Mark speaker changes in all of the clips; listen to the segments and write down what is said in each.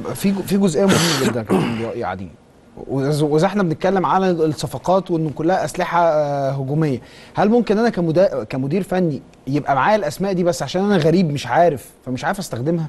Speaker 1: في في جزئيه مهمه جدا يا كابتن ضياء يعني وإذا وإذا احنا بنتكلم على الصفقات وان كلها اسلحه آه، هجوميه هل ممكن انا كمدا... كمدير فني يبقى معايا الاسماء دي بس عشان انا غريب مش عارف فمش عارف استخدمها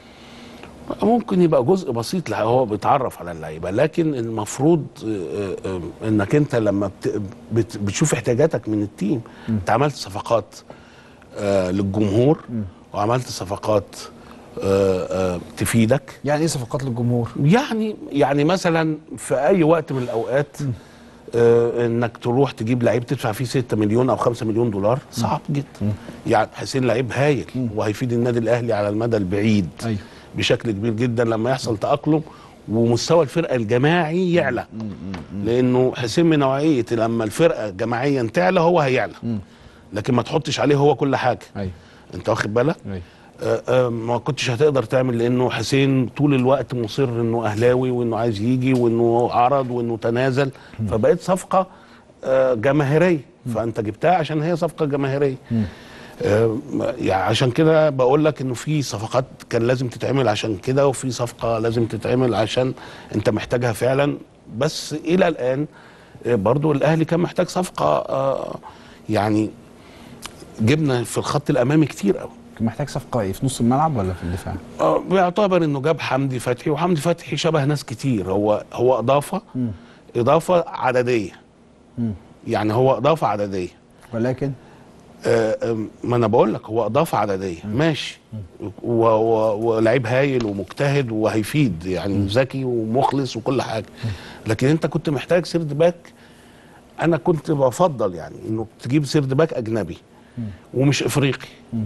Speaker 2: ممكن يبقى جزء بسيط لا هو بيتعرف على اللعيبه لكن المفروض آه، آه، انك انت لما بت- بت- بتشوف احتياجاتك من التيم انت عملت صفقات آه، للجمهور وعملت صفقات آه، آه، تفيدك
Speaker 1: يعني ايه صفقات للجمهور
Speaker 2: يعني يعني مثلا في اي وقت من الاوقات آه انك تروح تجيب لعيب تدفع فيه 6 مليون او 5 مليون دولار صعب جدا يعني حسين لعيب هايل وهيفيد النادي الاهلي على المدى البعيد
Speaker 1: أيوة.
Speaker 2: بشكل كبير جدا لما يحصل تاقلم ومستوى الفرقه الجماعي يعلى لانه حسين من نوعيه لما الفرقه جماعيا تعلى هو هيعلى لكن ما تحطش عليه هو كل حاجه
Speaker 1: ايوه
Speaker 2: انت واخد بالك
Speaker 1: ايوه
Speaker 2: آه، آه، ما كنتش هتقدر تعمل لانه حسين طول الوقت مصر انه اهلاوي وانه عايز يجي وانه عرض وانه تنازل فبقت صفقه آه، جماهيريه فانت جبتها عشان هي صفقه جماهيريه آه، يعني عشان كده بقول لك انه في صفقات كان لازم تتعمل عشان كده وفي صفقه لازم تتعمل عشان انت محتاجها فعلا بس الى الان آه، برضو الاهلي كان محتاج صفقه آه، يعني جبنا في الخط الامامي كتير قوي
Speaker 1: كان محتاج صفقه ايه في نص الملعب ولا في الدفاع
Speaker 2: آه، بيعتبر انه جاب حمدي فتحي وحمدي فتحي شبه ناس كتير هو هو اضافه اضافه عدديه يعني هو اضافه عدديه
Speaker 1: ولكن
Speaker 2: آه، آه، ما انا بقول لك هو اضافه عدديه ماشي و- و- ولعيب هايل ومجتهد وهيفيد يعني ذكي ومخلص وكل حاجه لكن انت كنت محتاج سيرد باك انا كنت بفضل يعني انه تجيب سيرد باك اجنبي ومش افريقي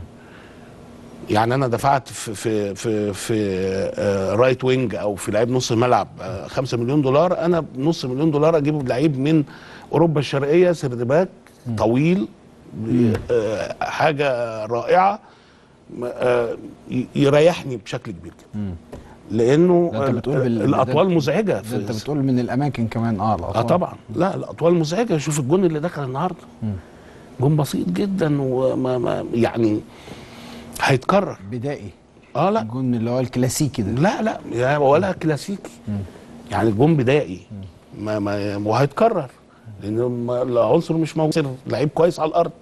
Speaker 2: يعني انا دفعت في في في, في آه، رايت وينج او في لعيب نص الملعب 5 مليون دولار انا بنص مليون دولار اجيب لعيب من اوروبا الشرقيه سيرد باك طويل آه، حاجه رائعه م- آه، ي- يريحني بشكل كبير جدا لانه
Speaker 1: ده انت بتقول بال-
Speaker 2: الاطوال
Speaker 1: ده-
Speaker 2: مزعجه
Speaker 1: ده انت
Speaker 2: في
Speaker 1: بتقول من الاماكن كمان اه
Speaker 2: اه
Speaker 1: الأطوال.
Speaker 2: طبعا لا الاطوال مزعجه شوف الجون اللي دخل النهارده جون بسيط جدا وما ما يعني هيتكرر
Speaker 1: بدائي
Speaker 2: اه لا
Speaker 1: الجون اللي هو الكلاسيكي ده
Speaker 2: لا لا يا ولا كلاسيكي يعني جون بدائي ما ما وهيتكرر لان ما- العنصر مش موجود لعيب كويس على الارض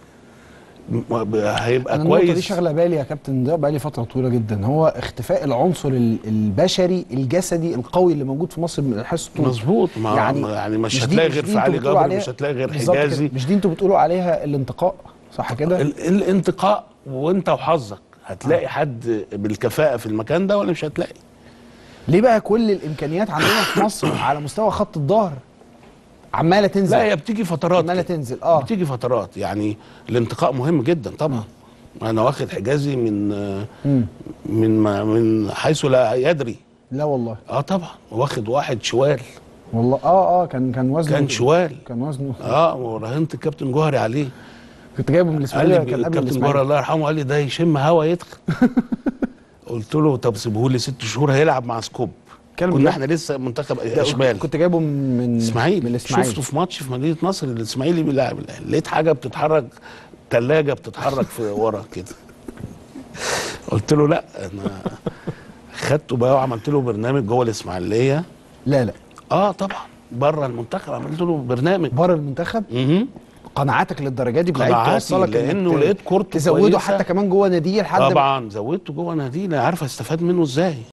Speaker 2: م- ب- هيبقى
Speaker 1: انا النقطه دي
Speaker 2: كويس
Speaker 1: شغله بالي يا كابتن ده بقالي فتره طويله جدا هو اختفاء العنصر ال- البشري الجسدي القوي اللي موجود في مصر من حيث الطول
Speaker 2: مظبوط ما يعني, يعني مش,
Speaker 1: دي-
Speaker 2: هتلاقي غير
Speaker 1: دي
Speaker 2: في
Speaker 1: انتوا
Speaker 2: علي
Speaker 1: بتقولوا
Speaker 2: جبر
Speaker 1: عليها-
Speaker 2: مش هتلاقي غير
Speaker 1: بالظبط كده.
Speaker 2: حجازي
Speaker 1: مش دي انتوا بتقولوا عليها الانتقاء صح كده
Speaker 2: ال- الانتقاء وانت وحظك هتلاقي حد بالكفاءه في المكان ده ولا مش هتلاقي
Speaker 1: ليه بقى كل الامكانيات عندنا في مصر على مستوى خط الظهر عماله تنزل
Speaker 2: لا هي بتيجي فترات
Speaker 1: عماله
Speaker 2: كده.
Speaker 1: تنزل اه
Speaker 2: بتيجي فترات يعني الانتقاء مهم جدا طبعا انا واخد حجازي من
Speaker 1: مم.
Speaker 2: من ما- من حيث لا يدري
Speaker 1: لا والله
Speaker 2: اه طبعا واخد واحد شوال
Speaker 1: والله اه اه كان كان وزنه
Speaker 2: كان شوال
Speaker 1: كان وزنه
Speaker 2: اه وراهنت الكابتن جوهري عليه
Speaker 1: كنت جايبه من
Speaker 2: قال
Speaker 1: الاسماعيليه
Speaker 2: لي
Speaker 1: كان قبل
Speaker 2: الكابتن جوهري
Speaker 1: الاسماعيليه
Speaker 2: الله يرحمه قال لي ده يشم هوا يدخل قلت له طب سيبه لي ست شهور هيلعب مع سكوب
Speaker 1: كان
Speaker 2: كنا
Speaker 1: بجد؟
Speaker 2: احنا لسه منتخب
Speaker 1: ده
Speaker 2: اشبال
Speaker 1: كنت جايبه من من من
Speaker 2: اسماعيل
Speaker 1: الاسماعيلي
Speaker 2: شفته في ماتش في مدينه نصر الاسماعيلي بيلعب الاهلي لقيت حاجه بتتحرك ثلاجه بتتحرك في ورا كده قلت له لا انا خدته بقى وعملت له برنامج جوه الاسماعيليه
Speaker 1: لا لا
Speaker 2: اه طبعا بره المنتخب عملت له برنامج
Speaker 1: بره المنتخب
Speaker 2: مه.
Speaker 1: قناعاتك للدرجه دي بلعيب
Speaker 2: قناعاتي
Speaker 1: توصلك
Speaker 2: لانه
Speaker 1: إنك ت-
Speaker 2: لقيت كورته
Speaker 1: تزوده
Speaker 2: كويسة.
Speaker 1: حتى كمان جوه ناديه لحد ما-
Speaker 2: طبعا زودته جوه نادي لا عارف استفاد منه ازاي